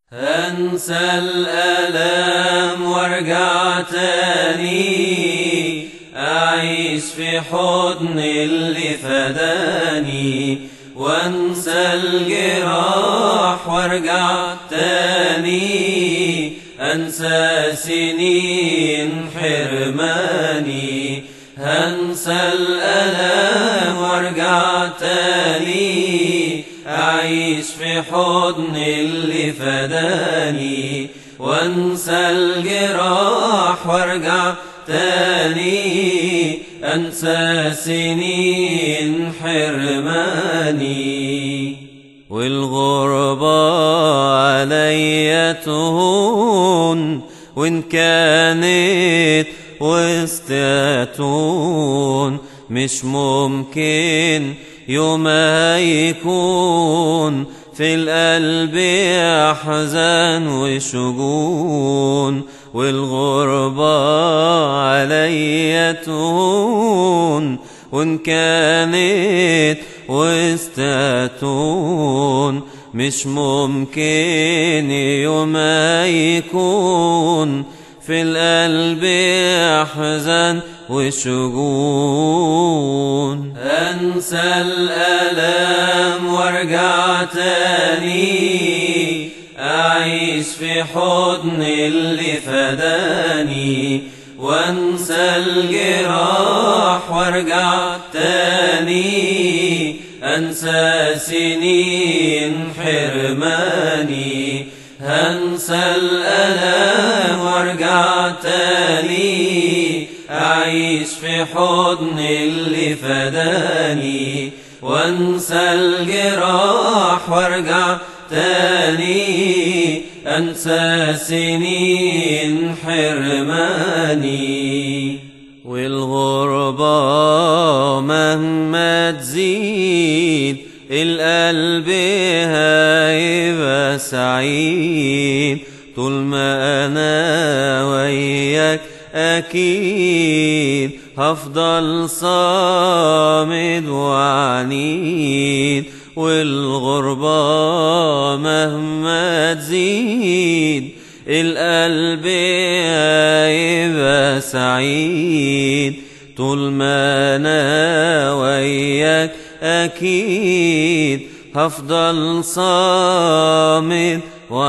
أنسى الألم وارجع تاني أعيش في حضن اللي فداني وانسى الجراح وارجع تاني أنسى سنين حرماني هنسى الألم وارجع تاني أعيش في حضن اللي فداني وانسى الجراح وارجع تاني أنسى سنين حرماني والغربة عليا تهون وإن كانت وسطاتون مش ممكن يوم هيكون في القلب أحزان وشجون والغربة عليا تهون وإن كانت وسطاتون مش ممكن يوم يكون في القلب أحزان وشجون أنسى الألم وارجع تاني أعيش في حضن اللي فداني وانسى الجراح وارجع تاني أنسى سنين حرماني هنسى الألم وارجع تاني أعيش في حضن اللي فداني وانسى الجراح وارجع تاني أنسى سنين حرماني والغربة مهما تزيد القلب هيبقى سعيد طول ما أنا وياك أكيد هفضل صامد وعنيد والغربة مهما تزيد القلب هيبقى سعيد طول ما أنا وياك أكيد هفضل صامد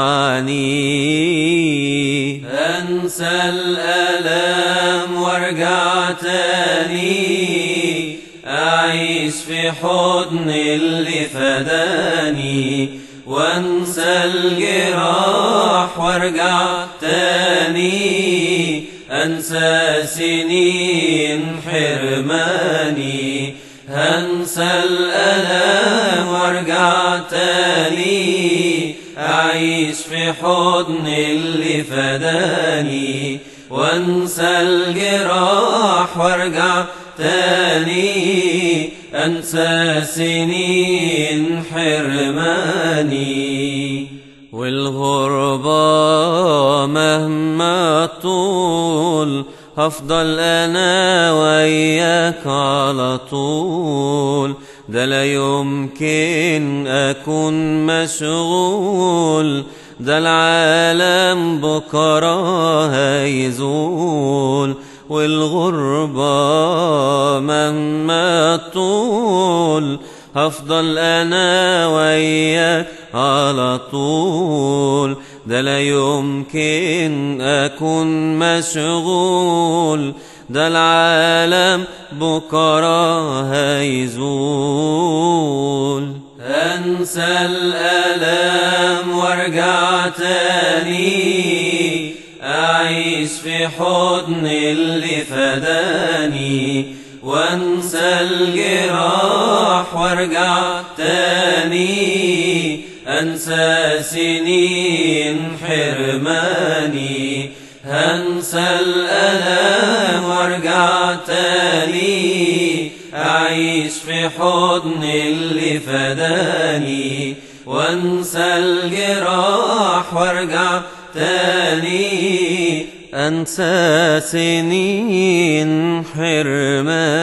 وعنيد أنسى الألم وارجع تاني أعيش في حضن اللي فداني وانسى الجراح وارجع تاني أنسى سنين حرماني هنسى الألم وارجع تاني أعيش في حضن اللي فداني وانسى الجراح وارجع تاني أنسى سنين حرماني والغربة مهما طول هفضل أنا وياك على طول ده لا يمكن أكون مشغول ده العالم بكرة هيزول والغربة مهما طول هفضل أنا وياك على طول ده لا يمكن أكون مشغول ده العالم بكرة هيزول أنسى الألم وارجع تاني أعيش في حضن اللي فداني وانسى الجراح وارجع تاني أنسى سنين حرماني هنسى الألم وارجع تاني أعيش في حضن اللي فداني وانسى الجراح وارجع تاني أنسى سنين حرمان